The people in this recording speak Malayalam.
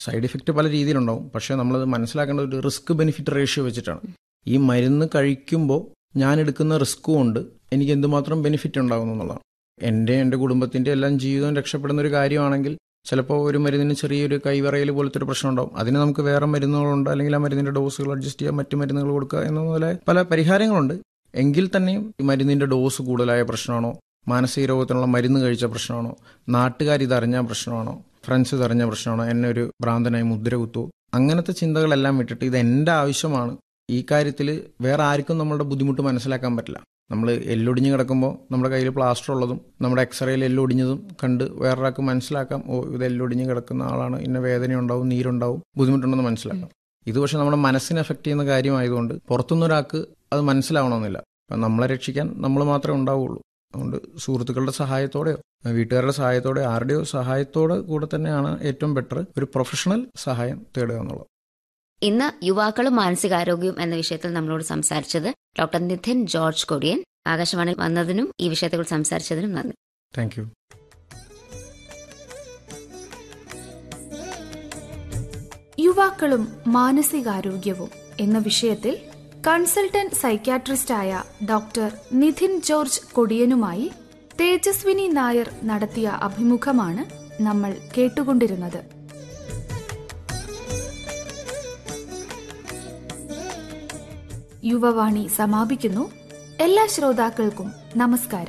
സൈഡ് ഇഫക്റ്റ് പല രീതിയിലുണ്ടാവും പക്ഷേ നമ്മളത് മനസ്സിലാക്കേണ്ട ഒരു റിസ്ക് ബെനിഫിറ്റ് റേഷ്യോ വെച്ചിട്ടാണ് ഈ മരുന്ന് കഴിക്കുമ്പോൾ ഞാൻ എടുക്കുന്ന റിസ്ക്കും ഉണ്ട് എനിക്ക് എന്തുമാത്രം ബെനിഫിറ്റ് ഉണ്ടാകുന്നു എന്നുള്ളതാണ് എൻ്റെ എൻ്റെ കുടുംബത്തിൻ്റെ എല്ലാം ജീവിതം രക്ഷപ്പെടുന്ന ഒരു കാര്യമാണെങ്കിൽ ചിലപ്പോൾ ഒരു മരുന്നിന് ചെറിയൊരു കൈവിറയൽ പോലത്തെ ഒരു പ്രശ്നം ഉണ്ടാവും അതിന് നമുക്ക് വേറെ മരുന്നുകളുണ്ട് അല്ലെങ്കിൽ ആ മരുന്നിൻ്റെ ഡോസുകൾ അഡ്ജസ്റ്റ് ചെയ്യാം മറ്റു മരുന്നുകൾ കൊടുക്കുക എന്നതുപോലെ പല പരിഹാരങ്ങളുണ്ട് എങ്കിൽ തന്നെയും ഈ മരുന്നിൻ്റെ ഡോസ് കൂടുതലായ പ്രശ്നമാണോ മാനസിക രോഗത്തിനുള്ള മരുന്ന് കഴിച്ച പ്രശ്നമാണോ നാട്ടുകാർ ഇതറിഞ്ഞ പ്രശ്നമാണോ ഫ്രണ്ട്സ് ഇതറിഞ്ഞ പ്രശ്നമാണോ എന്നെ ഒരു ഭ്രാന്തനായി മുദ്ര കുത്തുവോ അങ്ങനത്തെ ചിന്തകളെല്ലാം വിട്ടിട്ട് ഇത് എൻ്റെ ആവശ്യമാണ് ഈ കാര്യത്തിൽ വേറെ ആർക്കും നമ്മളുടെ ബുദ്ധിമുട്ട് മനസ്സിലാക്കാൻ പറ്റില്ല നമ്മൾ എല്ലൊടിഞ്ഞ് കിടക്കുമ്പോൾ നമ്മുടെ കയ്യിൽ പ്ലാസ്റ്റർ ഉള്ളതും നമ്മുടെ എക്സ്റേയിൽ എല്ലൊടിഞ്ഞതും കണ്ട് വേറൊരാൾക്ക് മനസ്സിലാക്കാം ഓ ഇത് എല്ലൊടിഞ്ഞ് കിടക്കുന്ന ആളാണ് ഇന്ന വേദന ഉണ്ടാവും നീരുണ്ടാവും ബുദ്ധിമുട്ടുണ്ടെന്ന് മനസ്സിലാക്കാം ഇത് പക്ഷെ നമ്മുടെ മനസ്സിനെ എഫക്ട് ചെയ്യുന്ന കാര്യമായതുകൊണ്ട് പുറത്തുനിന്നൊരാൾക്ക് അത് മനസ്സിലാവണമെന്നില്ല അപ്പം നമ്മളെ രക്ഷിക്കാൻ നമ്മൾ മാത്രമേ ഉണ്ടാവുള്ളൂ അതുകൊണ്ട് സുഹൃത്തുക്കളുടെ സഹായത്തോടെയോ വീട്ടുകാരുടെ സഹായത്തോടെയോ ആരുടെയോ സഹായത്തോടെ കൂടെ തന്നെയാണ് ഏറ്റവും ബെറ്റർ ഒരു പ്രൊഫഷണൽ സഹായം തേടുക എന്നുള്ളത് ഇന്ന് യുവാക്കളും മാനസികാരോഗ്യവും എന്ന വിഷയത്തിൽ നമ്മളോട് സംസാരിച്ചത് ഡോക്ടർ നിധിൻ ജോർജ് കൊടിയൻ ആകാശവാണിയിൽ വന്നതിനും ഈ വിഷയത്തെക്കുറിച്ച് സംസാരിച്ചതിനും നന്ദി താങ്ക് യു യുവാക്കളും മാനസികാരോഗ്യവും എന്ന വിഷയത്തിൽ കൺസൾട്ടന്റ് സൈക്യാട്രിസ്റ്റായ ഡോക്ടർ നിധിൻ ജോർജ് കൊടിയനുമായി തേജസ്വിനി നായർ നടത്തിയ അഭിമുഖമാണ് നമ്മൾ കേട്ടുകൊണ്ടിരുന്നത് യുവവാണി സമാപിക്കുന്നു എല്ലാ ശ്രോതാക്കൾക്കും നമസ്കാരം